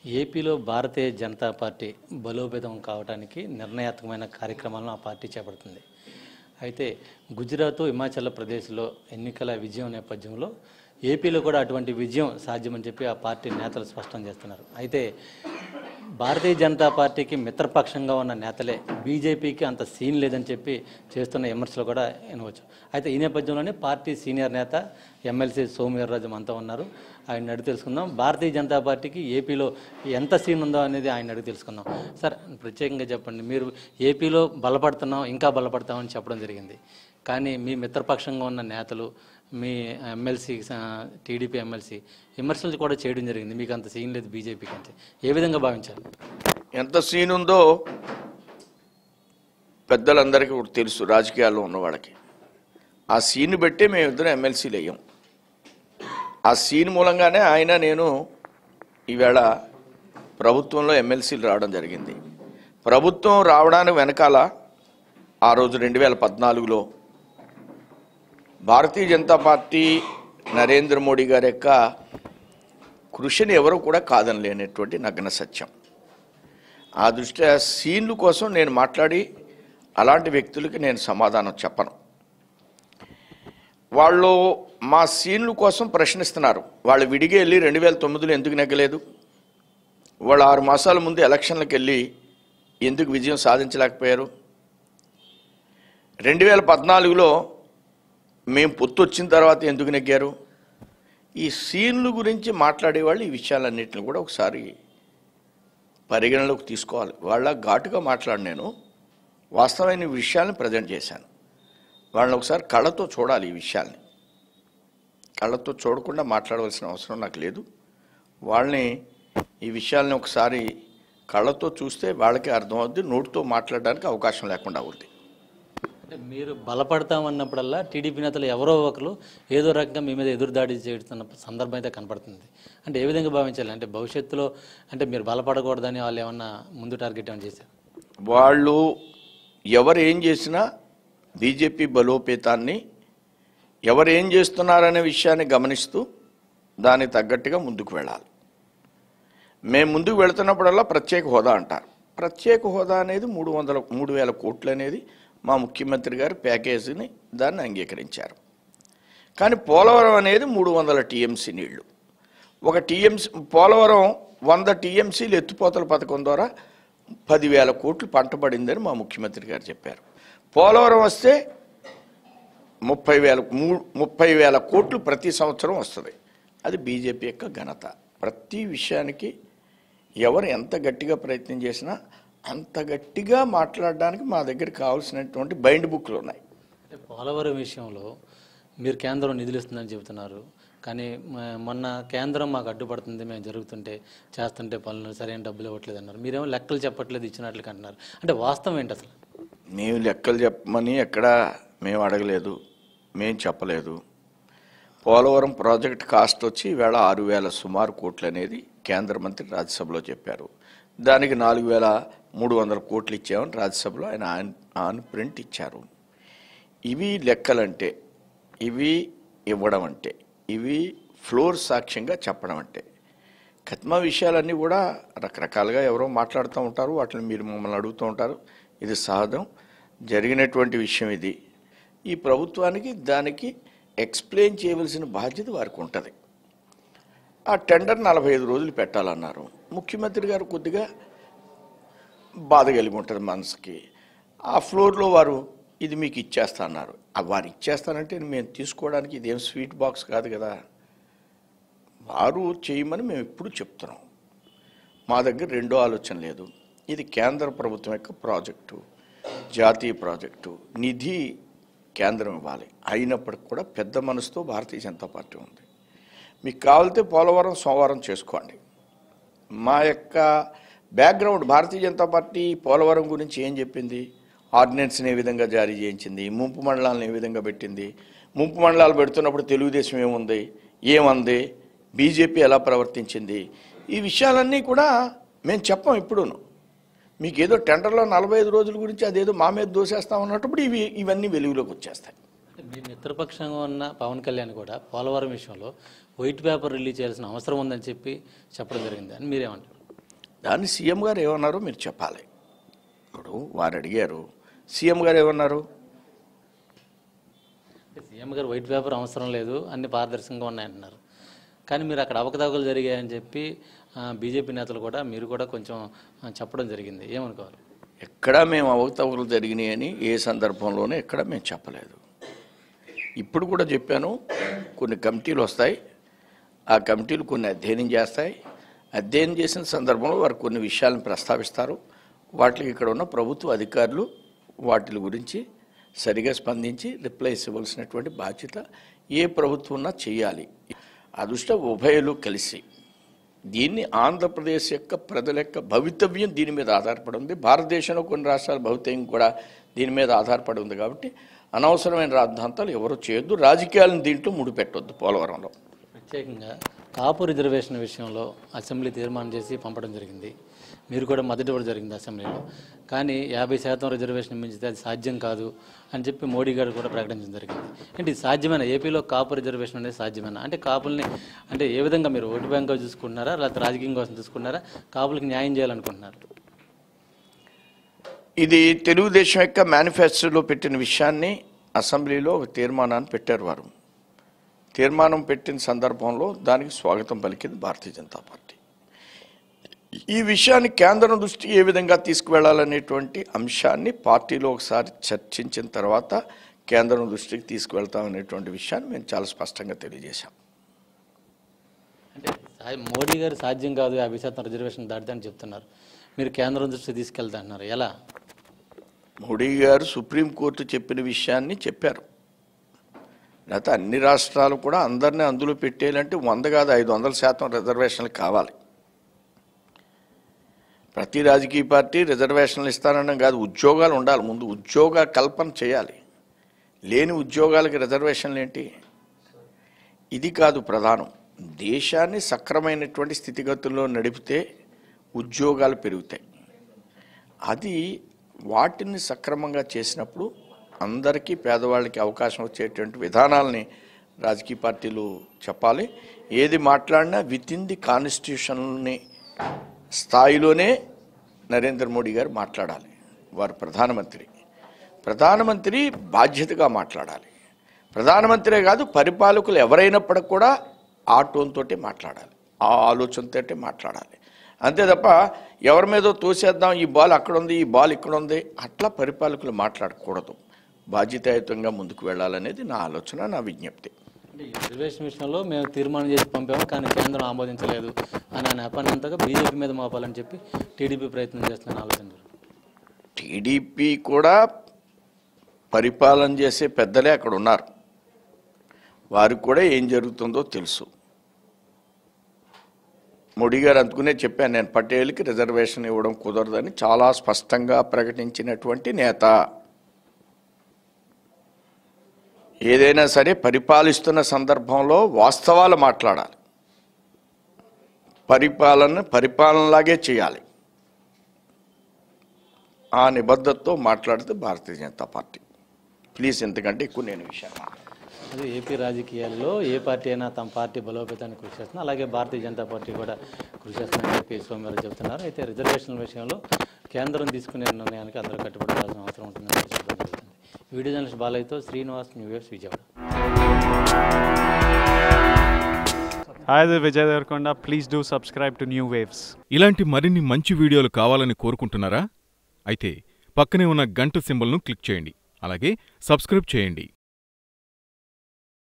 ఏపీలో భారతీయ జనతా పార్టీ బలోపేతం కావడానికి నిర్ణయాత్మకమైన కార్యక్రమాలను ఆ పార్టీ చేపడుతుంది అయితే గుజరాత్ హిమాచల్ ప్రదేశ్లో ఎన్నికల విజయం నేపథ్యంలో ఏపీలో కూడా అటువంటి విజయం సాధ్యమని చెప్పి ఆ పార్టీ నేతలు స్పష్టం చేస్తున్నారు అయితే భారతీయ జనతా పార్టీకి మిత్రపక్షంగా ఉన్న నేతలే బీజేపీకి అంత సీన్ లేదని చెప్పి చేస్తున్న విమర్శలు కూడా వినవచ్చు అయితే ఈ నేపథ్యంలోనే పార్టీ సీనియర్ నేత ఎమ్మెల్సీ సోమవీర్రాజు అంతా ఉన్నారు ఆయన అడిగి తెలుసుకుందాం భారతీయ జనతా పార్టీకి ఏపీలో ఎంత సీన్ ఉందో అనేది ఆయన అడిగి తెలుసుకుందాం సార్ ప్రత్యేకంగా చెప్పండి మీరు ఏపీలో బలపడుతున్నాం ఇంకా బలపడతామని చెప్పడం జరిగింది కానీ మీ మిత్రపక్షంగా ఉన్న నేతలు మీ ఎమ్మెల్సీ టీడీపీ ఎమ్మెల్సీ విమర్శలు కూడా చేయడం జరిగింది మీకు అంత సీన్ లేదు బీజేపీకి అంటే ఏ విధంగా భావించారు ఎంత సీన్ ఉందో పెద్దలందరికీ కూడా తెలుసు రాజకీయాల్లో ఉన్న వాళ్ళకి ఆ సీన్ బట్టే మేమిద్దరం ఎమ్మెల్సీలు అయ్యాం ఆ సీన్ మూలంగానే ఆయన నేను ఈవేళ ప్రభుత్వంలో ఎమ్మెల్సీలు రావడం జరిగింది ప్రభుత్వం రావడానికి వెనకాల ఆ రోజు రెండు వేల పద్నాలుగులో భారతీయ జనతా పార్టీ నరేంద్ర మోడీ గారి యొక్క కృషిని ఎవరు కూడా కాదనలేనటువంటి నగ్న సత్యం ఆ దృష్ట్యా సీన్లు కోసం నేను మాట్లాడి అలాంటి వ్యక్తులకి నేను సమాధానం చెప్పను వాళ్ళు మా సీన్లు కోసం ప్రశ్నిస్తున్నారు వాళ్ళు విడిగా వెళ్ళి రెండు వేల తొమ్మిదిలో ఎందుకు నెగ్గలేదు వాళ్ళు ఆరు మాసాల ముందు ఎలక్షన్లకు వెళ్ళి ఎందుకు విజయం సాధించలేకపోయారు రెండు వేల పద్నాలుగులో మేము పొత్తు వచ్చిన తర్వాత ఎందుకు నెగ్గారు ఈ సీన్లు గురించి మాట్లాడేవాళ్ళు ఈ విషయాలన్నింటిని కూడా ఒకసారి పరిగణలోకి తీసుకోవాలి వాళ్ళ ఘాటుగా మాట్లాడి నేను వాస్తవమైన విషయాల్ని ప్రజెంట్ చేశాను వాళ్ళని ఒకసారి కళ్ళతో చూడాలి ఈ విషయాల్ని కళ్ళతో చూడకుండా మాట్లాడవలసిన అవసరం నాకు లేదు వాళ్ళని ఈ విషయాల్ని ఒకసారి కళ్ళతో చూస్తే వాళ్ళకి అర్థమవుద్ది నోటితో మాట్లాడడానికి అవకాశం లేకుండా అవుద్ది అంటే మీరు బలపడతామన్నప్పుడల్లా టీడీపీ నేతలు ఎవరో ఒకరు ఏదో రకంగా మీ మీద ఎదురుదాడి చేస్తున్న సందర్భం అయితే కనపడుతుంది అంటే ఏ విధంగా భావించాలి అంటే భవిష్యత్తులో అంటే మీరు బలపడకూడదని వాళ్ళు ఏమన్నా ముందు టార్గెట్ ఏమైనా చేశారు వాళ్ళు ఎవరు ఏం చేసినా బీజేపీ బలోపేతాన్ని ఎవరు ఏం చేస్తున్నారనే విషయాన్ని గమనిస్తూ దానికి తగ్గట్టుగా ముందుకు వెళ్ళాలి మేము ముందుకు వెళుతున్నప్పుడల్లా ప్రత్యేక హోదా అంటారు ప్రత్యేక హోదా అనేది మూడు వందల మూడు వేల కోట్లు అనేది మా ముఖ్యమంత్రి గారు ప్యాకేజీని దాన్ని అంగీకరించారు కానీ పోలవరం అనేది మూడు వందల టీఎంసీ నీళ్లు ఒక టీఎంసీ పోలవరం వంద టీఎంసీలు ఎత్తిపోతల పథకం ద్వారా పదివేల కోట్లు పంట పడిందని మా ముఖ్యమంత్రి గారు చెప్పారు పోలవరం వస్తే ముప్పై వేల మూ ముప్పై వేల కోట్లు ప్రతి సంవత్సరం వస్తుంది అది బీజేపీ యొక్క ఘనత ప్రతి విషయానికి ఎవరు ఎంత గట్టిగా ప్రయత్నం చేసినా అంత గట్టిగా మాట్లాడడానికి మా దగ్గర కావాల్సినటువంటి బైండ్ బుక్లు ఉన్నాయి అంటే పోలవరం విషయంలో మీరు కేంద్రం నిధులు ఇస్తుందని చెబుతున్నారు కానీ మ- మొన్న కేంద్రం మాకు అడ్డుపడుతుంది మేము జరుగుతుంటే చేస్తుంటే పనులు సరైన డబ్బులు ఇవ్వట్లేదు అన్నారు మీరేమో లెక్కలు చెప్పట్లేదు ఇచ్చినట్లు అంటున్నారు అంటే వాస్తవం ఏంటి అసలు మేము లెక్కలు చెప్పమని ఎక్కడా మేము అడగలేదు మేము చెప్పలేదు పోలవరం ప్రాజెక్ట్ కాస్ట్ వచ్చి ఈవేళ ఆరు వేల సుమారు కోట్లు అనేది కేంద్ర మంత్రి రాజ్యసభలో చెప్పారు దానికి నాలుగు వేల మూడు వందల కోట్లు ఇచ్చామని రాజ్యసభలో ఆయన ఆన్ ఆన్ ప్రింట్ ఇచ్చారు ఇవి లెక్కలంటే ఇవి ఇవ్వడం అంటే ఇవి ఫ్లోర్ సాక్ష్యంగా చెప్పడం అంటే కత్మా విషయాలన్నీ కూడా రకరకాలుగా ఎవరో మాట్లాడుతూ ఉంటారు వాటిని మీరు మమ్మల్ని అడుగుతూ ఉంటారు ఇది సహజం జరిగినటువంటి విషయం ఇది ఈ ప్రభుత్వానికి దానికి ఎక్స్ప్లెయిన్ చేయవలసిన బాధ్యత వారికి ఉంటుంది ఆ టెండర్ నలభై ఐదు రోజులు పెట్టాలన్నారు ముఖ్యమంత్రి గారు కొద్దిగా బాధ కలిగి ఉంటుంది మనసుకి ఆ ఫ్లోర్లో వారు ఇది మీకు ఇచ్చేస్తా అన్నారు ఆ వారు ఇచ్చేస్తానంటే మేము తీసుకోవడానికి ఇదేం స్వీట్ బాక్స్ కాదు కదా వారు చేయమని మేము ఎప్పుడు చెప్తున్నాం మా దగ్గర రెండో ఆలోచన లేదు ఇది కేంద్ర ప్రభుత్వం యొక్క ప్రాజెక్టు జాతీయ ప్రాజెక్టు నిధి కేంద్రం ఇవ్వాలి అయినప్పటికి కూడా పెద్ద మనసుతో భారతీయ జనతా పార్టీ ఉంది మీకు కావాలితే పోలవరం సోమవారం చేసుకోండి మా యొక్క బ్యాక్గ్రౌండ్ భారతీయ జనతా పార్టీ పోలవరం గురించి ఏం చెప్పింది ఆర్డినెన్స్ని ఏ విధంగా జారీ చేయించింది ముంపు మండలాలను ఏ విధంగా పెట్టింది ముంపు మండలాలు పెడుతున్నప్పుడు తెలుగుదేశం ఏముంది ఏమంది బీజేపీ ఎలా ప్రవర్తించింది ఈ విషయాలన్నీ కూడా మేము చెప్పం ఇప్పుడును మీకు ఏదో టెండర్లో నలభై ఐదు రోజుల గురించి అదేదో మా మీద దోసేస్తాం అన్నప్పుడు ఇవి ఇవన్నీ వెలుగులోకి వచ్చేస్తాయి అంటే మీ మిత్రపక్షంగా ఉన్న పవన్ కళ్యాణ్ కూడా పోలవరం విషయంలో వైట్ పేపర్ రిలీజ్ చేయాల్సిన అవసరం ఉందని చెప్పి చెప్పడం జరిగింది అని మీరేమంటారు దాన్ని సీఎం గారు ఏమన్నారో మీరు చెప్పాలి ఇప్పుడు వారు అడిగారు సీఎం గారు ఏమన్నారు సీఎం గారు వైట్ పేపర్ అవసరం లేదు అన్ని పారదర్శకంగా ఉన్నాయంటున్నారు కానీ మీరు అక్కడ అవకతవకలు జరిగాయని చెప్పి ఆ, బీజేపీ నేతలు కూడా మీరు కూడా కొంచెం ఆ, చెప్పడం జరిగింది ఏమనుకోవాలి ఎక్కడా మేము అవకతవకలు జరిగినాయి అని ఏ సందర్భంలోనూ ఎక్కడ మేము చెప్పలేదు ఇప్పుడు కూడా చెప్పాను కొన్ని కమిటీలు వస్తాయి ఆ కమిటీలు కొన్ని అధ్యయనం చేస్తాయి అధ్యయనం చేసిన సందర్భంలో వారు కొన్ని విషయాలను ప్రస్తావిస్తారు వాటికి ఇక్కడ ఉన్న ప్రభుత్వ అధికారులు వాటి గురించి సరిగా స్పందించి రిప్లైస్ ఇవ్వాల్సినటువంటి బాధ్యత ఏ ప్రభుత్వం ఉన్నా చేయాలి అదృష్ట ఉభయలు కలిసి దీన్ని ఆంధ్రప్రదేశ్ యొక్క ప్రజల యొక్క భవితవ్యం దీని మీద ఆధారపడి ఉంది భారతదేశంలో కొన్ని రాష్ట్రాల భవితవ్యం కూడా దీని మీద ఆధారపడి ఉంది కాబట్టి అనవసరమైన రాద్ధాంతాలు ఎవరు చేయొద్దు రాజకీయాలను దీంట్లో ముడిపెట్టొద్దు పోలవరంలో ప్రత్యేకంగా కాపు రిజర్వేషన్ విషయంలో అసెంబ్లీ తీర్మానం చేసి పంపడం జరిగింది మీరు కూడా మద్దతు ఇవ్వడం జరిగింది అసెంబ్లీలో కానీ యాభై శాతం రిజర్వేషన్ మించితే అది సాధ్యం కాదు అని చెప్పి మోడీ గారు కూడా ప్రకటించడం జరిగింది అంటే ఇది సాధ్యమేనా ఏపీలో కాపు రిజర్వేషన్ అనేది సాధ్యమేనా అంటే కాపుల్ని అంటే ఏ విధంగా మీరు ఓటు బ్యాంక్గా చూసుకుంటున్నారా లేకపోతే రాజకీయం కోసం చూసుకుంటున్నారా కాపులకు న్యాయం చేయాలనుకుంటున్నారు ఇది తెలుగుదేశం యొక్క మేనిఫెస్టోలో పెట్టిన విషయాన్ని అసెంబ్లీలో ఒక తీర్మానాన్ని పెట్టారు వారు తీర్మానం పెట్టిన సందర్భంలో దానికి స్వాగతం పలికింది భారతీయ జనతా పార్టీ ఈ విషయాన్ని కేంద్రం దృష్టికి ఏ విధంగా తీసుకువెళ్ళాలనేటువంటి అంశాన్ని పార్టీలో ఒకసారి చర్చించిన తర్వాత కేంద్రం దృష్టికి తీసుకువెళ్తామనేటువంటి విషయాన్ని మేము చాలా స్పష్టంగా తెలియజేశాం అంటే సా- మోడీ గారు సాధ్యం కాదు యాభై శాతం రిజర్వేషన్ దాటిదని చెప్తున్నారు మీరు కేంద్రం దృష్టికి తీసుకెళ్తా అంటున్నారు ఎలా మోడీ గారు సుప్రీంకోర్టు చెప్పిన విషయాన్ని చెప్పారు లేకపోతే అన్ని రాష్ట్రాలు కూడా అందరినీ అందులో పెట్టేయాలంటే వంద కాదు ఐదు వందల శాతం రిజర్వేషన్లు కావాలి ప్రతి రాజకీయ పార్టీ రిజర్వేషన్లు ఇస్తానడం కాదు ఉద్యోగాలు ఉండాలి ముందు ఉద్యోగ కల్పన చేయాలి లేని ఉద్యోగాలకి రిజర్వేషన్లు ఏంటి ఇది కాదు ప్రధానం దేశాన్ని సక్రమైనటువంటి స్థితిగతుల్లో నడిపితే ఉద్యోగాలు పెరుగుతాయి అది వాటిని సక్రమంగా చేసినప్పుడు అందరికీ పేదవాళ్ళకి అవకాశం వచ్చేటువంటి విధానాలని రాజకీయ పార్టీలు చెప్పాలి ఏది మాట్లాడినా విత్ ఇన్ ది కాన్స్టిట్యూషన్ని స్థాయిలోనే నరేంద్ర మోడీ గారు మాట్లాడాలి వారు ప్రధానమంత్రి ప్రధానమంత్రి బాధ్యతగా మాట్లాడాలి ప్రధానమంత్రే కాదు పరిపాలకులు ఎవరైనప్పటికి కూడా ఆ టోన్ తోటే మాట్లాడాలి ఆ ఆలోచనతోటే మాట్లాడాలి అంతే తప్ప ఎవరి మీదో తోసేద్దాం ఈ బాల్ అక్కడ ఉంది ఈ బాల్ ఇక్కడ ఉంది అట్లా పరిపాలకులు మాట్లాడకూడదు బాధ్యతాయుతంగా ముందుకు వెళ్ళాలనేది నా ఆలోచన నా విజ్ఞప్తి అంటే ఈ రిజర్వేషన్ విషయంలో మేము తీర్మానం చేసి పంపాము కానీ కేంద్రం ఆమోదించలేదు అని నెపనంతగా బీజేపీ మీద మోపాలని చెప్పి టీడీపీ ప్రయత్నం చేస్తున్న ఆలోచన టీడీపీ కూడా పరిపాలన చేసే పెద్దలే అక్కడ ఉన్నారు వారికి కూడా ఏం జరుగుతుందో తెలుసు మోడీ గారు అందుకునే చెప్పాను నేను పటేల్కి రిజర్వేషన్ ఇవ్వడం కుదరదని చాలా స్పష్టంగా ప్రకటించినటువంటి నేత ఏదైనా సరే పరిపాలిస్తున్న సందర్భంలో వాస్తవాలు మాట్లాడాలి పరిపాలన పరిపాలనలాగే చేయాలి ఆ నిబద్ధతతో మాట్లాడితే భారతీయ జనతా పార్టీ ప్లీజ్ ఎందుకంటే ఎక్కువ నేను విషయాలు మాట్లాడను. అదే ఏపీ రాజకీయాల్లో ఏ పార్టీ అయినా తమ పార్టీ బలోపేతానికి కృషి చేస్తుంది అలాగే భారతీయ జనతా పార్టీ కూడా కృషి చేస్తుందని చెప్పి సోమవారం చెబుతున్నారు అయితే రిజర్వేషన్ల విషయంలో కేంద్రం తీసుకునే నిర్ణయానికి అందరూ కట్టుబడాల్సిన అవసరం ఉంటుందని చెప్పి చెప్పడం జరుగుతుంది వీడియో జర్నలిస్ట్ బాలయ్యతో Srinivas new years Vijayawada Hi, this is Vijay Devarkonda. Please do subscribe to New Waves. ఇలాంటి మరిన్ని మంచి వీడియోలు కావాలని కోరుకుంటున్నారా అయితే పక్కనే ఉన్న గంట సింబల్ను క్లిక్ చేయండి అలాగే సబ్స్క్రైబ్ చేయండి